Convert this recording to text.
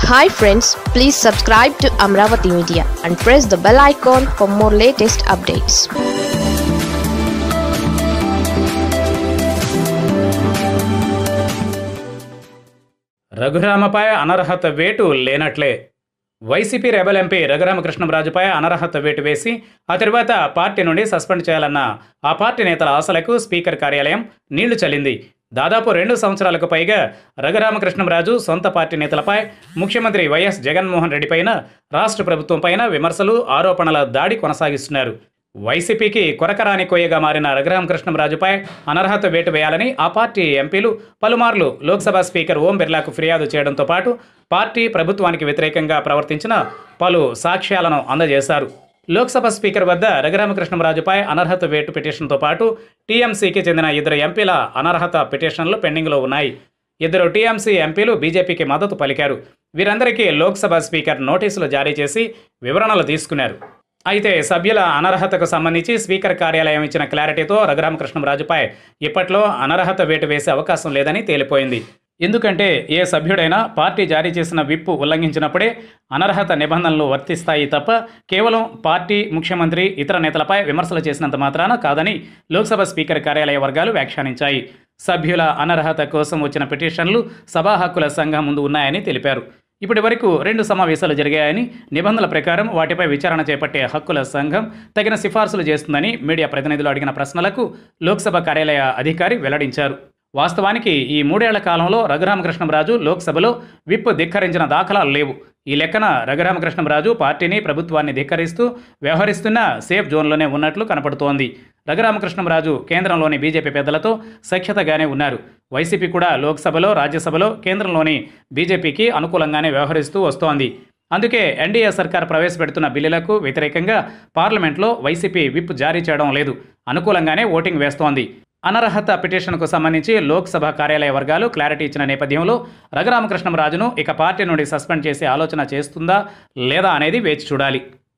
hi friends please subscribe to Amaravati media and press the bell icon for more latest updates రఘురామపై అనర్హత వేటు లేనట్లే YCP rebel MP రఘురామకృష్ణంరాజుపై అనర్హత వేటు వేసి ఆ తర్వాత పార్టీ నుండి సస్పెండ్ చేయాలన్న ఆ పార్టీ నేతల ఆశలకు స్పీకర్ కార్యాలయం నీళ్లు చల్లింది దాదాపు రెండు సంవత్సరాలకు పైగా రఘురామకృష్ణంరాజు సొంత పార్టీ నేతలపై ముఖ్యమంత్రి వైఎస్ జగన్మోహన్ రెడ్డిపైన రాష్ట్ర ప్రభుత్వంపైన విమర్శలు ఆరోపణల దాడి కొనసాగిస్తున్నారు వైసీపీకి కొరకరాని కొయ్యగా మారిన రఘురామకృష్ణంరాజుపై అనర్హత వేటు వేయాలని ఆ పార్టీ ఎంపీలు పలుమార్లు లోక్సభ స్పీకర్ ఓం బిర్లాకు ఫిర్యాదు చేయడంతో పాటు పార్టీ ప్రభుత్వానికి వ్యతిరేకంగా ప్రవర్తించిన పలు సాక్ష్యాలను అందజేశారు లోక్సభ స్పీకర్ వద్ద రఘురామకృష్ణంరాజుపై అనర్హత వేటు పిటిషన్తో పాటు టీఎంసీకి చెందిన ఇద్దరు ఎంపీల అనర్హత పిటిషన్లు పెండింగ్లో ఉన్నాయి ఇద్దరు టీఎంసీ ఎంపీలు బీజేపీకి మద్దతు పలికారు వీరందరికీ లోక్సభ స్పీకర్ నోటీసులు జారీ చేసి వివరణలు తీసుకున్నారు అయితే సభ్యుల అనర్హతకు సంబంధించి స్పీకర్ కార్యాలయం ఇచ్చిన క్లారిటీతో రఘురామకృష్ణంరాజుపై ఇప్పట్లో అనర్హత వేటు వేసే అవకాశం లేదని తేలిపోయింది ఎందుకంటే ఏ సభ్యుడైనా పార్టీ జారీ చేసిన విప్పు ఉల్లంఘించినప్పుడే అనర్హత నిబంధనలు వర్తిస్తాయి తప్ప కేవలం పార్టీ ముఖ్యమంత్రి ఇతర నేతలపై విమర్శలు చేసినంత మాత్రాన కాదని లోక్సభ స్పీకర్ కార్యాలయ వర్గాలు వ్యాఖ్యానించాయి సభ్యుల అనర్హత కోసం వచ్చిన పిటిషన్లు సభా హక్కుల సంఘం ముందు ఉన్నాయని తెలిపారు ఇప్పటి వరకు రెండు సమావేశాలు జరిగాయని నిబంధనల ప్రకారం వాటిపై విచారణ చేపట్టే హక్కుల సంఘం తగిన సిఫార్సులు చేస్తుందని మీడియా ప్రతినిధులు అడిగిన ప్రశ్నలకు లోక్సభ కార్యాలయ అధికారి వెల్లడించారు వాస్తవానికి ఈ మూడేళ్ల కాలంలో రఘురామకృష్ణంరాజు లోక్సభలో విప్ ధిక్కరించిన దాఖలాలు లేవు ఈ లెక్కన రఘురామకృష్ణంరాజు పార్టీని ప్రభుత్వాన్ని ధిక్కరిస్తూ వ్యవహరిస్తున్న సేఫ్ జోన్లోనే ఉన్నట్లు కనపడుతోంది రఘురామకృష్ణంరాజు కేంద్రంలోని బీజేపీ పెద్దలతో సఖ్యతగానే ఉన్నారు వైసీపీ కూడా లోక్సభలో రాజ్యసభలో కేంద్రంలోని బీజేపీకి అనుకూలంగానే వ్యవహరిస్తూ వస్తోంది అందుకే ఎన్డీఏ సర్కార్ ప్రవేశపెడుతున్న బిల్లులకు వ్యతిరేకంగా పార్లమెంట్లో వైసీపీ విప్ జారీ చేయడం లేదు అనుకూలంగానే ఓటింగ్ వేస్తోంది అనర్హత పిటిషన్కు సంబంధించి లోక్సభ కార్యాలయ వర్గాలు క్లారిటీ ఇచ్చిన నేపథ్యంలో రఘురామకృష్ణంరాజును ఇక పార్టీ నుండి సస్పెండ్ చేసే ఆలోచన చేస్తుందా లేదా అనేది వేచి చూడాలి